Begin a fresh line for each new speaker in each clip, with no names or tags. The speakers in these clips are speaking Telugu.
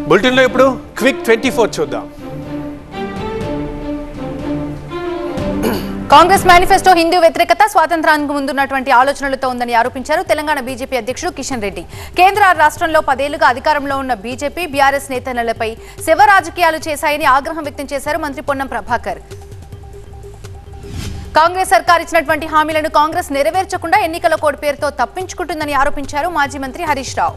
బులెటిన్లో ఇప్పుడు క్విక్ ట్వంటీ ఫోర్ చూద్దాం
కాంగ్రెస్ మేనిఫెస్టో హిందూ వ్యతిరేకత స్వాతంత్రానికి ముందున్నటువంటి ఆలోచనలతో ఉందని ఆరోపించారు తెలంగాణ బీజేపీ అధ్యక్షుడు కిషన్ రెడ్డి కేంద్ర రాష్ట్రంలో పదేళ్లుగా అధికారంలో ఉన్న బీజేపీ బీఆర్ఎస్ నేతలపై శివ రాజకీయాలు చేశాయని ఆగ్రహం వ్యక్తం చేశారు మంత్రి పొన్నం ప్రభాకర్ కాంగ్రెస్ సర్కార్ ఇచ్చినటువంటి హామీలను కాంగ్రెస్ నెరవేర్చకుండా ఎన్నికల కోడ్ పేరుతో తప్పించుకుంటుందని ఆరోపించారు మాజీ మంత్రి హరీష్ రావు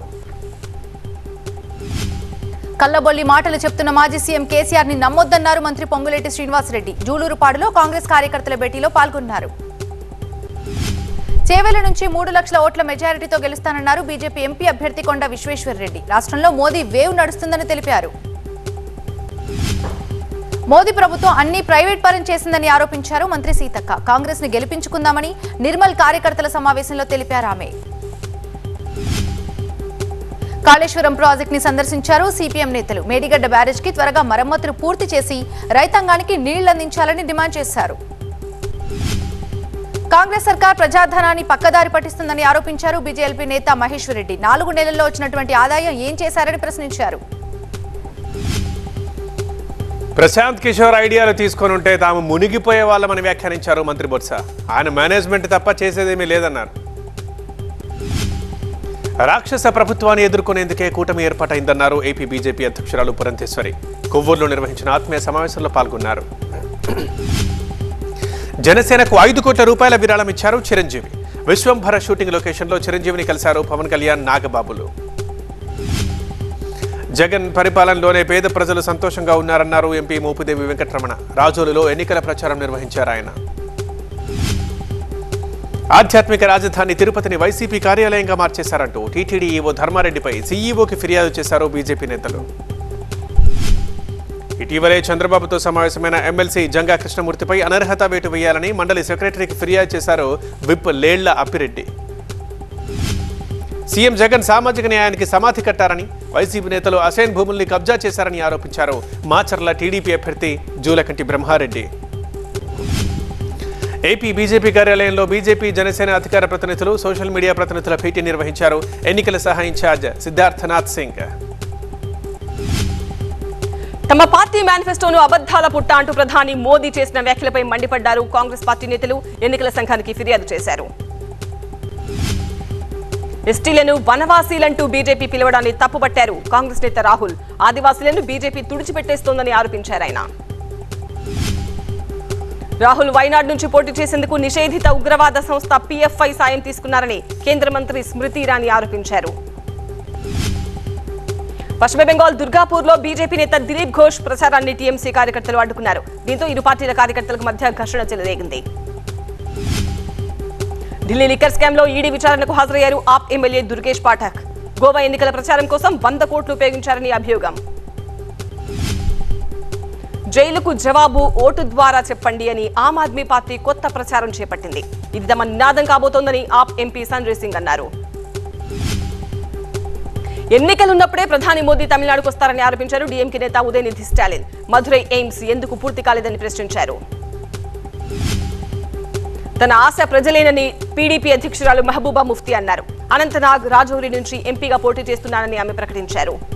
కల్లబొల్లి మాటలు చెప్తున్న మాజీ సీఎం కేసీఆర్ ని నమ్మొద్దన్నారు మంత్రి పొంగులేటి శ్రీనివాసరెడ్డి జూలూరుపాడులో కాంగ్రెస్ కార్యకర్తల భేటీలో పాల్గొన్నారు చేవెల నుంచి మూడు లక్షల ఓట్ల మెజారిటీతో గెలుస్తానన్నారు బీజేపీ ఎంపీ అభ్యర్థి కొండ విశ్వేశ్వరరెడ్డి రాష్ట్రంలో మోదీ వేవ్ నడుస్తుందని తెలిపారు మోదీ ప్రభుత్వం అన్ని ప్రైవేట్ పరం చేసిందని ఆరోపించారు మంత్రి సీతక్క కాంగ్రెస్ ని గెలిపించుకుందామని నిర్మల్ కార్యకర్తల సమావేశంలో తెలిపారు ఆమె కాళేశ్వరం ప్రాజెక్ట్ ని సందర్శించారు సిపిఎం నేతలు మేడిగడ్డ బ్యారేజ్ కి త్వరగా మరమ్మతులు పూర్తి చేసి రైతాంగానికి నీళ్లందించాలని డిమాండ్ చేశారు కాంగ్రెస్ సర్కార్ ప్రజాధనాన్ని పక్కదారి పట్టిస్తుందని ఆరోపించారు బీజేపీ నేత మహేశ్వర్ రెడ్డి నాలుగు నెలల్లో వచ్చినటువంటి ఆదాయం ఏం చేశారని ప్రశ్నించారు
ప్రశాంత్ కిషోర్ ఐడియాలు తీసుకొని ఉంటే తాము మునిగిపోయే వాళ్ళమని వ్యాఖ్యానించారు మంత్రి బొత్స ఆయన మేనేజ్మెంట్ తప్ప చేసేదేమీ లేదన్నారు రాక్షస ప్రభుత్వాన్ని ఎదుర్కొనేందుకే కూటమి ఏర్పాటైందన్నారు ఏపీ బీజేపీ అధ్యక్షురాలు పురంధేశ్వరి కొవ్వూరులో నిర్వహించిన ఆత్మీయ సమావేశంలో పాల్గొన్నారు జనసేనకు ఐదు కోట్ల రూపాయల విరాళం ఇచ్చారు చిరంజీవి విశ్వంభర షూటింగ్ లొకేషన్లో చిరంజీవిని కలిశారు పవన్ కళ్యాణ్ నాగబాబులు జగన్ పరిపాలనలోనే పేద ప్రజలు సంతోషంగా ఉన్నారన్నారు ఎంపీ మోపిదేవి వెంకటరమణ రాజోలులో ఎన్నికల ప్రచారం నిర్వహించారు ఆయన ఆధ్యాత్మిక రాజధాని తిరుపతిని వైసీపీ కార్యాలయంగా మార్చేశారంటూ టీటీడీ ఈవో ధర్మారెడ్డిపై సీఈఓకి ఫిర్యాదు చేశారు బీజేపీ నేతలు ఇటీవలే చంద్రబాబుతో సమావేశమైన ఎమ్మెల్సీ జంగా కృష్ణమూర్తిపై అనర్హత వేటు వేయాలని మండలి సెక్రటరీకి ఫిర్యాదు చేశారు విప్ లేళ్ల అప్పిరెడ్డి సీఎం జగన్ సామాజిక న్యాయానికి సమాధి కట్టారని వైసీపీ నేతలు అసైన్ భూముల్ని కబ్జా చేశారని ఆరోపించారు మాచర్ల టీడీపీ అభ్యర్థి జూలకంటి బ్రహ్మారెడ్డి ఏపీ బీజేపీ కార్యాలయంలో బీజేపీ జనసేన అధికార ప్రతినిధులు సోషల్ మీడియా ప్రతినిధుల భేటీ నిర్వహించారు ఎన్నికల సహాయ ఇన్ఛార్జ్ సిద్ధార్థనాథ్ సింగ్
తమ పార్టీ మేనిఫెస్టోను అబద్ధాల పుట్ట అంటూ ప్రధాని మోదీ చేసిన వ్యాఖ్యలపై మండిపడ్డారు కాంగ్రెస్ పార్టీ నేతలు ఎన్నికల సంఘానికి ఫిర్యాదు చేశారు ఎస్టీలను వనవాసీలంటూ బీజేపీ పిలవడాన్ని తప్పుపట్టారు కాంగ్రెస్ నేత రాహుల్ ఆదివాసీలను బీజేపీ తుడిచిపెట్టేస్తోందని ఆరోపించారు ఆయన రాహుల్ వైనాడ్ నుంచి పోటీ చేసేందుకు నిషేధిత ఉగ్రవాద సంస్థ పీఎఫ్ఐ సాయం తీసుకున్నారని కేంద్ర మంత్రి స్మృతి ఇరానీ ఆరోపించారు పశ్చిమ బెంగాల్ దుర్గాపూర్లో బీజేపీ నేత దిలీప్ ఘోష్ ప్రచారాన్ని టీఎంసీ కార్యకర్తలు అడ్డుకున్నారు దీంతో ఇరు పార్టీల కార్యకర్తలకు మధ్య ఘర్షణ చెలరేగింది ఢిల్లీ లిక్కర్ స్కామ్ లో ఈడీ విచారణకు హాజరయ్యారు ఆప్ ఎమ్మెల్యే దుర్గేష్ పాఠక్ గోవా ఎన్నికల ప్రచారం కోసం వంద కోట్లు ఉపయోగించారని అభియోగం జైలుకు జవాబు ఓటు ద్వారా చెప్పండి అని ఆమ్ ఆద్మీ పార్టీ కొత్త ప్రచారం చేపట్టింది ఇది తమ నినాదం కాబోతోందని ఆప్ ఎంపీ సంజయ్ సింగ్ అన్నారు ఎన్నికలున్నప్పుడే ప్రధాని మోదీ తమిళనాడుకు వస్తారని ఆరోపించారు డీఎంకే నేత ఉదయనిధి స్టాలిన్ మధురై ఎయిమ్స్ ఎందుకు పూర్తి కాలేదని ప్రశ్నించారు తన ఆశ ప్రజలేనని పీడీపీ అధ్యక్షురాలు మహబూబా ముఫ్తీ అన్నారు అనంతనాగ్ రాజౌరి నుంచి ఎంపీగా పోటీ చేస్తున్నానని ఆమె ప్రకటించారు